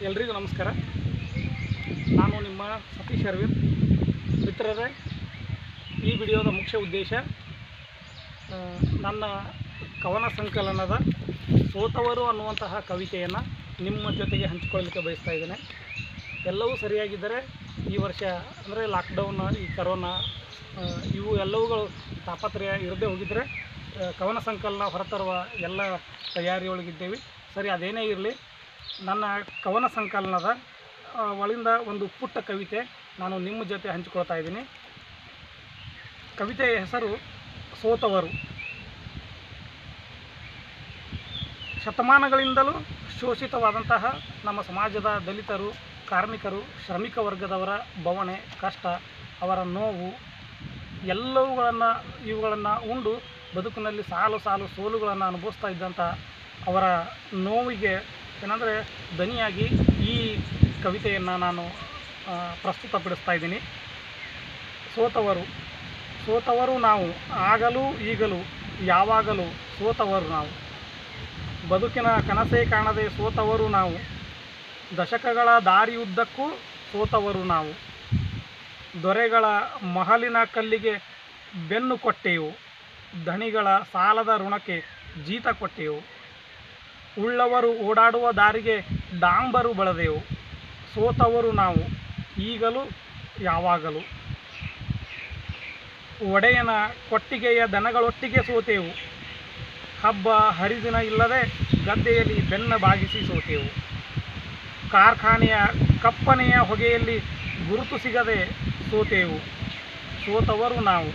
ಎಲ್ರಿಗೂ ನಮಸ್ಕಾರ ನಾನು ನಿಮ್ಮ ಸತೀಶ್ ಅರವಿಂದ್ ಮಿತ್ರರೇ ಈ ವಿಡಿಯೋದ ಮುಖ್ಯ ಉದ್ದೇಶ ಆ, ನನ್ನ ಕವನ ಸಂಕಲನದ ಸೋತವರು ಅನ್ನುವಂತಹ ಕವಿತೆಯನ್ನು ನಿಮ್ಮ ಜೊತೆಗೆ ಹಂಚಿಕೊಳ್ಳಲಿಕ್ಕೆ ಬಯಸ್ತಾ ಇದ್ದೇನೆ ಎಲ್ಲವೂ ಸರಿಯಾಗಿದ್ದರೆ ಈ ವರ್ಷ ಅಂದರೆ ಲಾಕ್ಡೌನ್ ಈ ಕರೋನಾ ಆ, ಇವು ಎಲ್ಲವುಗಳು ತಾಪತ್ರಯ ಇರದೇ ಹೋಗಿದ್ದರೆ ಆ, ಕವನ ಸಂಕಲನ ಹೊರತರುವ ಎಲ್ಲ ತಯಾರಿಯೊಳಗಿದ್ದೇವೆ ಸರಿ ಅದೇನೇ ಇರಲಿ ನನ್ನ ಕವನ ಸಂಕಲನದ ಆ, ಒಳಗಿಂದ ಒಂದು ಪುಟ್ಟ ಕವಿತೆ ನಾನು ನಿಮ್ಮ ಜೊತೆ ಹಂಚಿಕೊಳ್ತಾ ಇದ್ದೀನಿ ಕವಿತೆಯ ಹೆಸರು ಸೋತವರು ಶತಮಾನಗಳಿಂದಲೂ ಶೋಷಿತವಾದಂತಹ ನಮ್ಮ ಸಮಾಜದ ದಲಿತರು ಕಾರ್ಮಿಕರು ಶ್ರಮಿಕ ವರ್ಗದವರ ಬವಣೆ ಕಷ್ಟ ಅವರ ನೋವು ಎಲ್ಲವುಗಳನ್ನು ಇವುಗಳನ್ನು ಉಂಡು ಬದುಕಿನಲ್ಲಿ ಸಾಲು ಸಾಲು ಸೋಲುಗಳನ್ನು ಅನುಭವಿಸ್ತಾ ಇದ್ದಂಥ ಅವರ ನೋವಿಗೆ ಏನಂದರೆ ದನಿಯಾಗಿ ಈ ಕವಿತೆಯನ್ನು ನಾನು ಆ, ಪ್ರಸ್ತುತಪಡಿಸ್ತಾ ಇದ್ದೀನಿ ಸೋತವರು ಸೋತವರು ನಾವು ಆಗಲೂ ಈಗಲೂ ಯಾವಾಗಲೂ ಸೋತವರು ನಾವು ಬದುಕಿನ ಕನಸೇ ಕಾಣದೆ ಸೋತವರು ನಾವು ದಶಕಗಳ ದಾರಿಯುದ್ದಕ್ಕೂ ಸೋತವರು ನಾವು ದೊರೆಗಳ ಮಹಲಿನ ಕಲ್ಲಿಗೆ ಬೆನ್ನು ಕೊಟ್ಟೆವು ದಣಿಗಳ ಸಾಲದ ಋಣಕ್ಕೆ ಜೀತ ಕೊಟ್ಟೆವು ಉಳ್ಳವರು ಓಡಾಡುವ ದಾರಿಗೆ ಡಾಂಬರು ಬಳದೆವು ಸೋತವರು ನಾವು ಈಗಲೂ ಯಾವಾಗಲೂ ಒಡೆಯನ ಕೊಟ್ಟಿಗೆಯ ದನಗಳೊಟ್ಟಿಗೆ ಸೋತೆವು ಹಬ್ಬ ಹರಿದಿನ ಇಲ್ಲದೆ ಗದ್ದೆಯಲ್ಲಿ ಬೆನ್ನ ಬಾಗಿಸಿ ಸೋತೆವು ಕಾರ್ಖಾನೆಯ ಕಪ್ಪನೆಯ ಹೊಗೆಯಲ್ಲಿ ಗುರುತು ಸಿಗದೆ ಸೋತೆವು ಸೋತವರು ನಾವು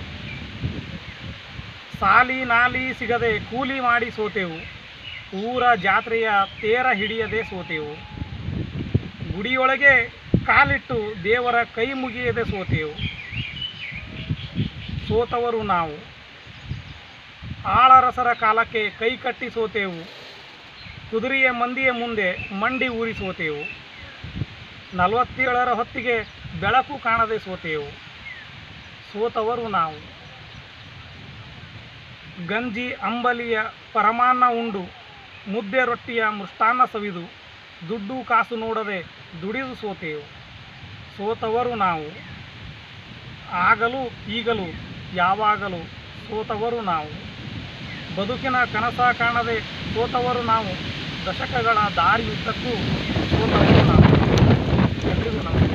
ಸಾಲಿ ನಾಲಿ ಸಿಗದೆ ಕೂಲಿ ಮಾಡಿ ಸೋತೆವು ಊರ ಜಾತ್ರೆಯ ತೇರ ಹಿಡಿಯದೆ ಸೋತೆವು ಗುಡಿಯೊಳಗೆ ಕಾಲಿಟ್ಟು ದೇವರ ಕೈ ಮುಗಿಯದೆ ಸೋತೆವು ಸೋತವರು ನಾವು ಆಳರಸರ ಕಾಲಕ್ಕೆ ಕೈ ಕಟ್ಟಿ ಸೋತೆವು ಕುದುರೆಯ ಮಂದಿಯ ಮುಂದೆ ಮಂಡಿ ಊರಿ ಸೋತೆವು ನಲವತ್ತೇಳರ ಹೊತ್ತಿಗೆ ಬೆಳಕು ಕಾಣದೆ ಸೋತೆವು ಸೋತವರು ನಾವು ಗಂಜಿ ಅಂಬಲಿಯ ಪರಮಾನ್ನ ಉಂಡು ಮುದ್ದೆ ರೊಟ್ಟಿಯ ಮೃಷ್ಟಾನ್ನ ಸವಿದು ದುಡ್ಡು ಕಾಸು ನೋಡದೆ ದುಡಿದು ಸೋತೆವು ಸೋತವರು ನಾವು ಆಗಲೂ ಈಗಲೂ ಯಾವಾಗಲೂ ಸೋತವರು ನಾವು ಬದುಕಿನ ಕನಸ ಕಾಣದೆ ಸೋತವರು ನಾವು ದಶಕಗಳ ದಾರಿಯುದ್ದಕ್ಕೂ ಸೋತವರು ನಾವು ಎಲ್ರಿಗೂ ನಮಸ್ಕಾರ